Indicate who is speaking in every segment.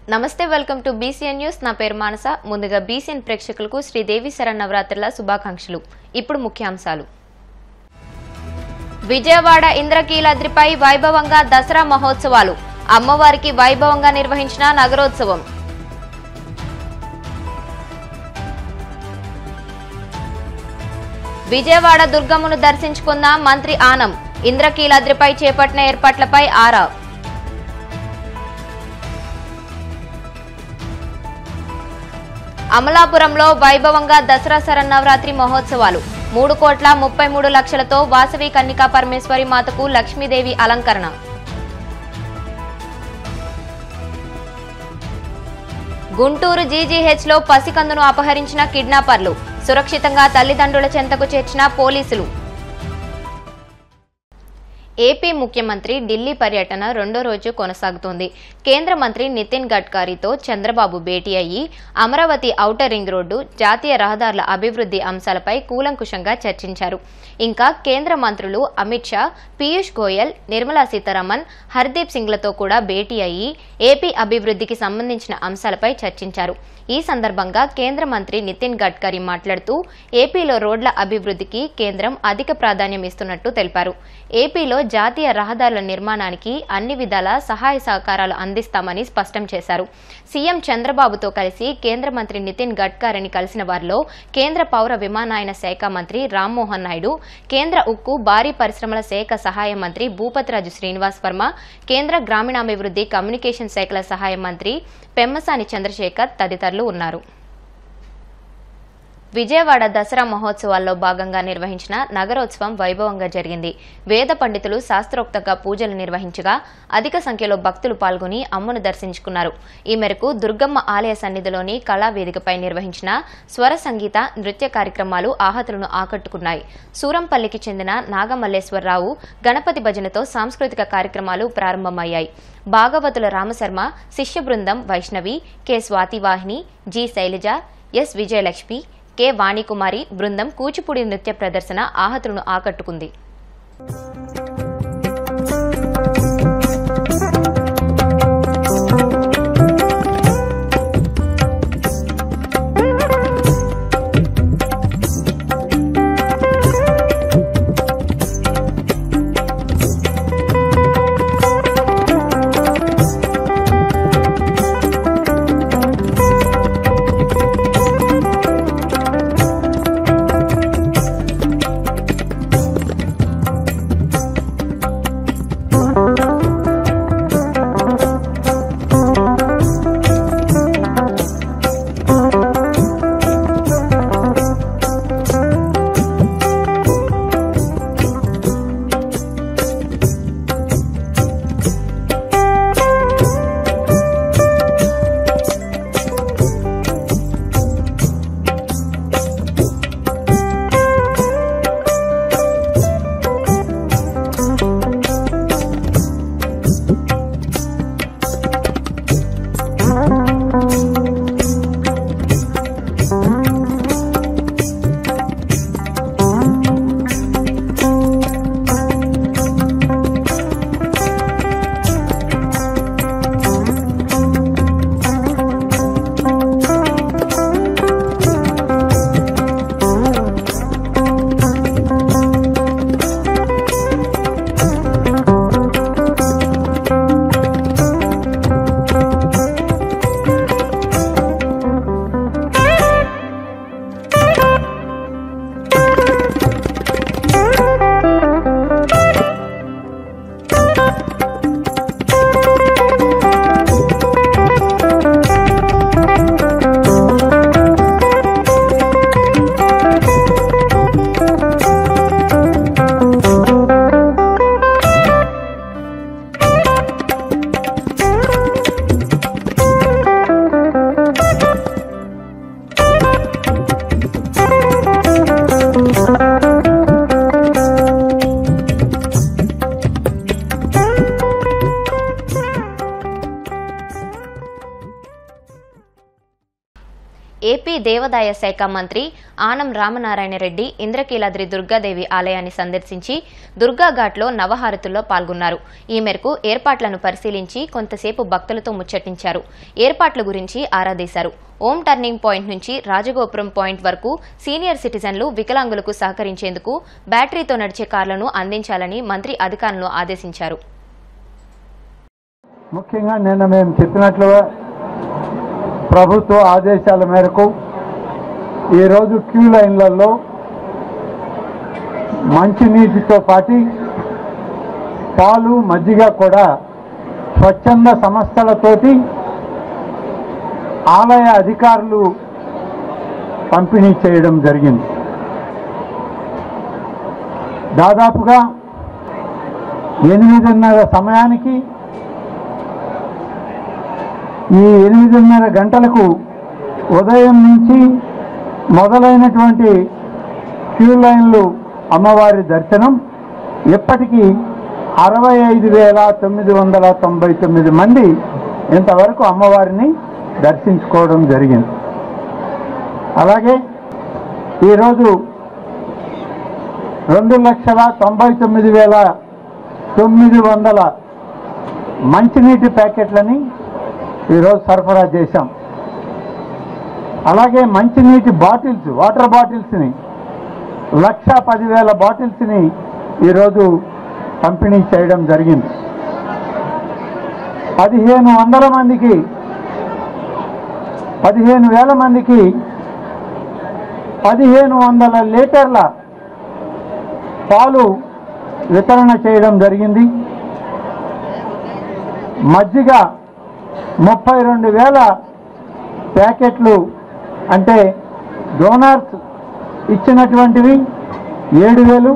Speaker 1: నమస్తే welcome to BCN news నా పేరు మానస ముందుగా బీసీఎన్ ప్రేక్షకులకు శ్రీదేవి శరన్నవరాత్రుల శుభాకాంక్షలు ఇప్పుడు ముఖ్యాంశాలు విజయవాడ ఇంద్రకీలాద్రిపై వైభవంగా దసరా మహోత్సవాలు అమ్మవారికి వైభవంగా నిర్వహించిన నగరోత్సవం విజయవాడ దుర్గమ్మను దర్శించుకున్న మంత్రి ఆనం ఇంద్రకీలాద్రిపై చేపట్టిన ఏర్పాట్లపై ఆరా అమలాపురంలో వైభవంగా దసరా శరన్నవరాత్రి మహోత్సవాలు మూడు కోట్ల ముప్పై మూడు లక్షలతో వాసవి కన్నికా పరమేశ్వరి మాతకు లక్ష్మీదేవి అలంకరణ గుంటూరు జీజీహెచ్ లో పసికందును అపహరించిన కిడ్నాపర్లు సురక్షితంగా తల్లిదండ్రుల చెంతకు చేర్చిన పోలీసులు ఏపీ ముఖ్యమంత్రి ఢిల్లీ పర్యటన రెండో రోజు కొనసాగుతోంది కేంద్ర మంత్రి నితిన్ గడ్కరీతో చంద్రబాబు భేటీ అయ్యి అమరావతి ఔటర్ రింగ్ రోడ్డు జాతీయ రహదారుల అభివృద్ధి అంశాలపై కూలంకుషంగా చర్చించారు ఇంకా కేంద్ర మంత్రులు అమిత్ షా పీయూష్ గోయల్ నిర్మలా సీతారామన్ హర్దీప్ సింగ్లతో కూడా భేటీ అయ్యి ఏపీ అభివృద్ధికి సంబంధించిన అంశాలపై చర్చించారు ఈ సందర్భంగా కేంద్ర మంత్రి నితిన్ గడ్కరీ మాట్లాడుతూ ఏపీలో రోడ్ల అభివృద్ధికి కేంద్రం అధిక ప్రాధాన్యం ఇస్తున్నట్టు తెలిపారు ఏపీలో జాతీయ రహదారుల నిర్మాణానికి అన్ని విధాల సహాయ సహకారాలు అందిస్తామని స్పష్టం చేశారు సీఎం చంద్రబాబుతో కలిసి కేంద్ర మంత్రి నితిన్ గడ్కరీని కలిసిన వారిలో కేంద్ర పౌర విమానయాన శాఖ మంత్రి రామ్మోహన్ నాయుడు కేంద్ర ఉక్కు భారీ పరిశ్రమల శాఖ సహాయ మంత్రి భూపతిరాజు శ్రీనివాస్ వర్మ కేంద్ర గ్రామీణాభివృద్ధి కమ్యూనికేషన్ శాఖల సహాయ మంత్రి పెమ్మసాని చంద్రశేఖర్ తదితరులు ఉన్నారు విజయవాడ దసరా మహోత్సవాల్లో భాగంగా నిర్వహించిన నగరోత్సవం వైభవంగా జరిగింది వేద పండితులు శాస్త్రోక్తంగా పూజలు నిర్వహించగా అధిక సంఖ్యలో భక్తులు పాల్గొని అమ్మను దర్శించుకున్నారు ఈ మేరకు దుర్గమ్మ ఆలయ సన్నిధిలోని కళావేదికపై నిర్వహించిన స్వర సంగీత నృత్య కార్యక్రమాలు ఆహతులను ఆకట్టుకున్నాయి సూరంపల్లికి చెందిన నాగమల్లేశ్వరరావు గణపతి భజనతో సాంస్కృతిక కార్యక్రమాలు ప్రారంభమయ్యాయి భాగవతుల రామశర్మ శిష్య బృందం Vaishnavi K Swathivahini G Sailaja S Vijayalakshmi K Vanikumari బృందం కూచిపూడి నృత్య ప్రదర్శన ఆహతులను ఆకట్టుకుంది ఏపీ దేవాదాయ శాఖ మంత్రి ఆనం రామనారాయణ రెడ్డి ఇంద్రకీలాద్రి దుర్గాదేవి ఆలయాన్ని సందర్శించి దుర్గాఘాట్లో నవహారతుల్లో పాల్గొన్నారు ఈ మేరకు ఏర్పాట్లను పరిశీలించి కొంతసేపు భక్తులతో ముచ్చటించారు ఏర్పాట్ల గురించి ఆరాధీశారు ఓం టర్నింగ్ పాయింట్ నుంచి రాజగోపురం పాయింట్ వరకు సీనియర్ సిటిజన్లు వికలాంగులకు సహకరించేందుకు బ్యాటరీతో నడిచే కార్లను అందించాలని మంత్రి అధికారులను ఆదేశించారు
Speaker 2: ముఖ్యంగా నిన్న మేము చెప్పినట్లుగా ప్రభుత్వ ఆదేశాల మేరకు ఈరోజు క్యూ లైన్లలో మంచినీటితో పాటు పాలు మజ్జిగ కూడా స్వచ్ఛంద సంస్థలతోటి ఆలయ అధికారులు పంపిణీ చేయడం జరిగింది దాదాపుగా ఎనిమిదిన్నర సమయానికి ఈ ఎనిమిదిన్నర గంటలకు ఉదయం నుంచి మొదలైనటువంటి క్యూ లైన్లు అమ్మవారి దర్శనం ఇప్పటికీ అరవై ఐదు వేల తొమ్మిది వందల తొంభై తొమ్మిది మంది ఇంతవరకు అమ్మవారిని దర్శించుకోవడం జరిగింది అలాగే ఈరోజు రెండు లక్షల తొంభై తొమ్మిది వేల తొమ్మిది వందల మంచినీటి ప్యాకెట్లని ఈరోజు సరఫరా చేశాం అలాగే మంచినీటి బాటిల్స్ వాటర్ బాటిల్స్ని లక్ష పదివేల బాటిల్స్ని ఈరోజు పంపిణీ చేయడం జరిగింది పదిహేను వందల మందికి పదిహేను వేల మందికి పదిహేను వందల లీటర్ల పాలు వితరణ చేయడం జరిగింది మజ్జిగ ముప్పై రెండు వేల ప్యాకెట్లు అంటే డోనర్స్ ఇచ్చినటువంటివి ఏడు వేలు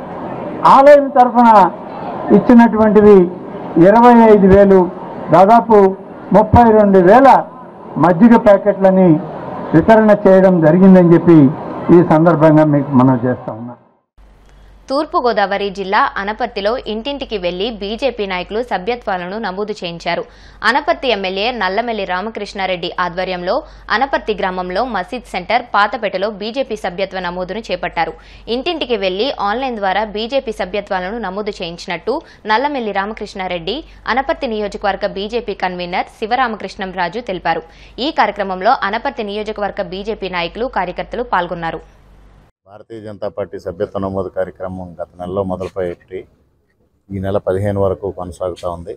Speaker 2: ఆలయం తరఫున ఇచ్చినటువంటివి ఇరవై ఐదు వేలు దాదాపు ముప్పై రెండు వేల మజ్జిగ ప్యాకెట్లని వితరణ చేయడం జరిగిందని చెప్పి ఈ సందర్భంగా మీకు మనం చేస్తా ఉన్నాం
Speaker 1: తూర్పుగోదావరి జిల్లా అనపర్తిలో ఇంటింటికి వెళ్లి బీజేపీ నాయకులు సభ్యత్వాలను నమోదు చేయించారు అనపర్తి ఎమ్మెల్యే నల్లమెల్లి రామకృష్ణారెడ్డి ఆధ్వర్యంలో అనపర్తి గ్రామంలో మసీద్ సెంటర్ పాతపేటలో బీజేపీ సభ్యత్వ నమోదును చేపట్టారు ఇంటింటికి వెళ్లి ఆన్లైన్ ద్వారా బీజేపీ సభ్యత్వాలను నమోదు చేయించినట్టు నల్లమెల్లి రామకృష్ణారెడ్డి అనపర్తి నియోజకవర్గ బీజేపీ కన్వీనర్ శివరామకృష్ణం రాజు తెలిపారు ఈ కార్యక్రమంలో అనపర్తి నియోజకవర్గ బీజేపీ నాయకులు కార్యకర్తలు పాల్గొన్నారు
Speaker 3: భారతీయ జనతా పార్టీ సభ్యత్వ నమోదు కార్యక్రమం గత నెలలో మొదలుపెట్టి ఈ నెల పదిహేను వరకు కొనసాగుతూ ఉంది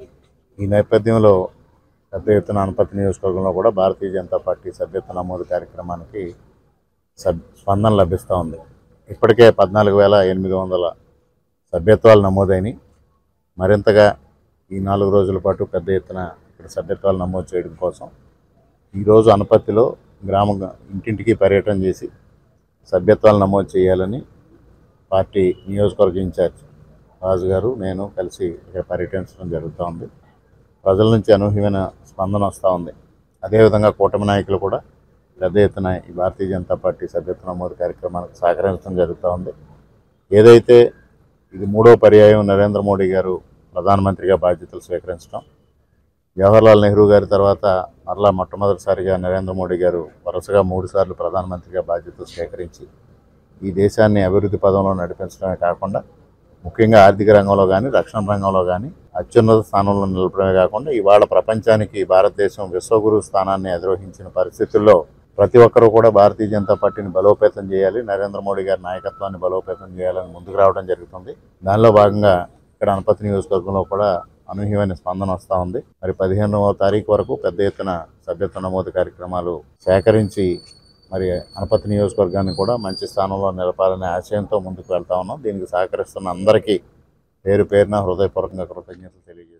Speaker 3: ఈ నేపథ్యంలో పెద్ద ఎత్తున అనపర్తి నియోజకవర్గంలో కూడా భారతీయ జనతా పార్టీ సభ్యత్వ నమోదు కార్యక్రమానికి సబ్ స్పందన లభిస్తూ ఉంది ఇప్పటికే పద్నాలుగు వేల ఎనిమిది వందల సభ్యత్వాలు నమోదైనవి మరింతగా ఈ నాలుగు రోజుల పాటు పెద్ద ఎత్తున ఇక్కడ సభ్యత్వాలు నమోదు చేయడం కోసం ఈరోజు అనపర్తిలో గ్రామ ఇంటింటికి పర్యటన చేసి సభ్యత్వాలు నమోదు చేయాలని పార్టీ నియోజకవర్గ ఇన్ఛార్జ్ రాజు గారు నేను కలిసి ఇక్కడ పర్యటించడం జరుగుతూ ఉంది ప్రజల నుంచి అనూహ్యమైన స్పందన వస్తూ ఉంది అదేవిధంగా కూటమి నాయకులు కూడా పెద్ద ఎత్తున ఈ భారతీయ జనతా పార్టీ సభ్యత్వ నమోదు కార్యక్రమానికి సహకరించడం జరుగుతూ ఉంది ఏదైతే ఇది మూడో పర్యాయం నరేంద్ర మోడీ గారు ప్రధానమంత్రిగా బాధ్యతలు స్వీకరించడం జవహర్లాల్ నెహ్రూ గారి తర్వాత మరలా మొట్టమొదటిసారిగా నరేంద్ర మోడీ గారు వరుసగా మూడుసార్లు ప్రధానమంత్రిగా బాధ్యతలు స్వీకరించి ఈ దేశాన్ని అభివృద్ధి పదంలో నడిపించడమే కాకుండా ముఖ్యంగా ఆర్థిక రంగంలో కానీ రక్షణ రంగంలో కానీ అత్యున్నత స్థానంలో నిలపడమే కాకుండా ఇవాళ ప్రపంచానికి భారతదేశం విశ్వగురు స్థానాన్ని అధిరోహించిన పరిస్థితుల్లో ప్రతి ఒక్కరూ కూడా భారతీయ జనతా పార్టీని బలోపేతం చేయాలి నరేంద్ర మోడీ గారి నాయకత్వాన్ని బలోపేతం చేయాలని ముందుకు రావడం జరుగుతుంది దానిలో భాగంగా ఇక్కడ అనపతి నియోజకవర్గంలో కూడా అనూహ్యమైన స్పందన వస్తూ ఉంది మరి పదిహేనవ తారీఖు వరకు పెద్ద ఎత్తున సభ్యత్వ నమోదు కార్యక్రమాలు సేకరించి మరి అనపతి నియోజకవర్గాన్ని కూడా మంచి స్థానంలో నిలపాలనే ఆశయంతో ముందుకు వెళ్తా ఉన్నాం దీనికి సహకరిస్తున్న అందరికీ పేరు పేరున హృదయపూర్వకంగా కృతజ్ఞతలు తెలియజేసుకుంటున్నాం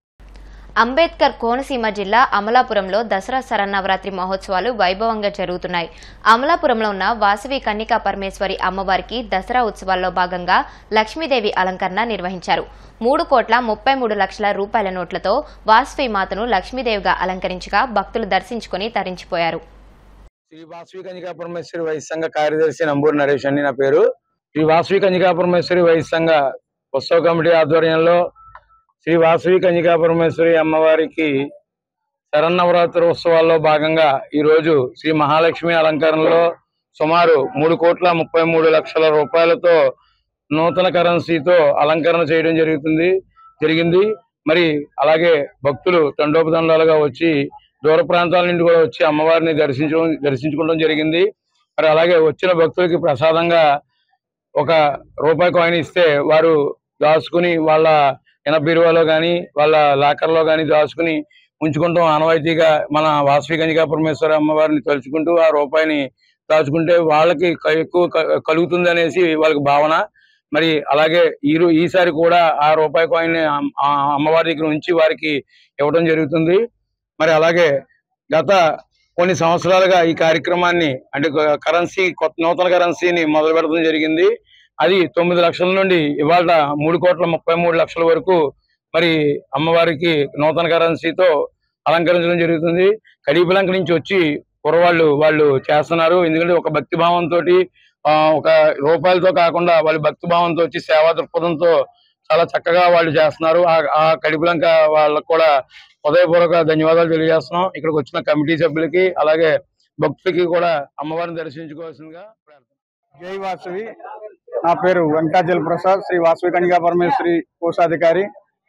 Speaker 1: అంబేద్కర్ కోనసీమ జిల్లా అమలాపురంలో దసరా శరన్నవరాత్రి మహోత్సవాలు వైభవంగా జరుగుతున్నాయి అమలాపురంలో ఉన్న వాసవి కన్నికా పరమేశ్వరి అమ్మవారికి దసరా ఉత్సవాల్లో భాగంగా లక్ష్మీదేవి అలంకరణ నిర్వహించారు మూడు కోట్ల ముప్పై మూడు లక్షల రూపాయల నోట్లతో వాసవి మాతను లక్ష్మీదేవిగా అలంకరించగా భక్తులు దర్శించుకుని తరించిపోయారు
Speaker 4: శ్రీ వాసవి కన్యకా పరమేశ్వరి వైశ్య సంఘ కార్యదర్శి నంబూరు నరేష్ అండి నా పేరు శ్రీ వాసవి కన్యకా పరమేశ్వరి వైశ్య సంఘ ఉత్సవ కమిటీ ఆధ్వర్యంలో శ్రీ వాసవి కన్యకా పరమేశ్వరి అమ్మవారికి శరన్నవరాత్రి ఉత్సవాల్లో భాగంగా ఈ రోజు శ్రీ మహాలక్ష్మి అలంకరణలో సుమారు మూడు కోట్ల ముప్పై మూడు లక్షల రూపాయలతో నూతన కరెన్సీతో అలంకరణ చేయడం జరుగుతుంది జరిగింది మరి అలాగే భక్తులు తండోపతండాలుగా వచ్చి దూర ప్రాంతాల నుండి కూడా వచ్చి అమ్మవారిని దర్శించడం దర్శించుకోవడం జరిగింది మరి అలాగే వచ్చిన భక్తులకి ప్రసాదంగా ఒక రూపాయి కాయిన్ ఇస్తే వారు దాచుకుని వాళ్ళ ఇన బీరువాలో కానీ వాళ్ళ లాకర్లో కానీ దాచుకుని ఉంచుకుంటాం ఆనవాయితీగా మన వాసవి కన్యకా పరమేశ్వర అమ్మవారిని తలుచుకుంటూ ఆ రూపాయిని దాచుకుంటే వాళ్ళకి క- ఎక్కువ క- కలుగుతుంది అనేసి వాళ్ళకి భావన మరి అలాగే ఈ రో- ఈసారి కూడా ఆ రూపాయి కాయిన్ ఆ అమ్మవారి దగ్గర ఉంచి వారికి ఇవ్వడం జరుగుతుంది మరి అలాగే గత కొన్ని సంవత్సరాలుగా ఈ కార్యక్రమాన్ని అంటే కరెన్సీ కొత్త నూతన కరెన్సీని మొదలు పెడతాం జరిగింది అది తొమ్మిది లక్షల నుండి ఇవాళ మూడు కోట్ల ముప్పై మూడు లక్షల వరకు మరి అమ్మవారికి నూతన కరెన్సీతో అలంకరించడం జరుగుతుంది కడిపిలంక నుంచి వచ్చి కుర్రవాళ్ళు వాళ్ళు చేస్తున్నారు ఎందుకంటే ఒక భక్తి భావంతో ఒక రూపాయలతో కాకుండా వాళ్ళు భక్తి భావంతో వచ్చి సేవా దృక్పథంతో చాలా చక్కగా వాళ్ళు చేస్తున్నారు ఆ- ఆ కడిపిలంక వాళ్ళకు కూడా హృదయపూర్వక ధన్యవాదాలు తెలియజేస్తున్నాం ఇక్కడికి వచ్చిన కమిటీ సభ్యులకి అలాగే భక్తులకి కూడా అమ్మవారిని దర్శించుకోవాల్సిందిగా ప్రార్థన
Speaker 5: జై వాసవి నా పేరు వెంకటాచల ప్రసాద్ శ్రీ వాసవి కన్యకా పరమేశ్వరి కోశాధికారి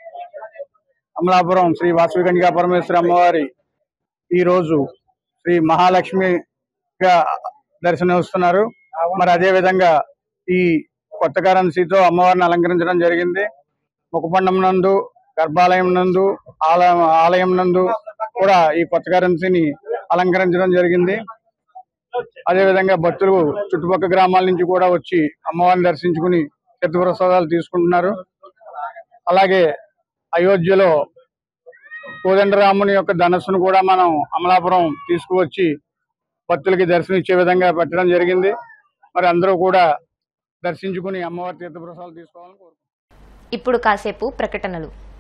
Speaker 5: అమలాపురం శ్రీ వాసవి కన్యకా పరమేశ్వరి అమ్మవారి ఈ రోజు శ్రీ మహాలక్ష్మిగా దర్శనమిస్తున్నారు మరి అదే విధంగా ఈ కొత్త కరెన్సీతో అమ్మవారిని అలంకరించడం జరిగింది ముఖపండం నందు గర్భాలయం నందు ఆలయం ఆలయం నందు కూడా ఈ కొత్త కరెన్సీని అలంకరించడం జరిగింది అదే విధంగా భక్తులు చుట్టుపక్కల గ్రామాల నుంచి కూడా వచ్చి అమ్మవారిని దర్శించుకుని తీర్థప్రసాదాలు తీసుకుంటున్నారు అలాగే అయోధ్యలో కోదండరాముని యొక్క ధనస్సును కూడా మనం అమలాపురం తీసుకువచ్చి భక్తులకి దర్శనం ఇచ్చే విధంగా పెట్టడం జరిగింది మరి అందరూ కూడా దర్శించుకుని అమ్మవారి తీర్థప్రసాదాలు తీసుకోవాలని కోరుకుంటున్నాను
Speaker 1: ఇప్పుడు కాసేపు ప్రకటనలు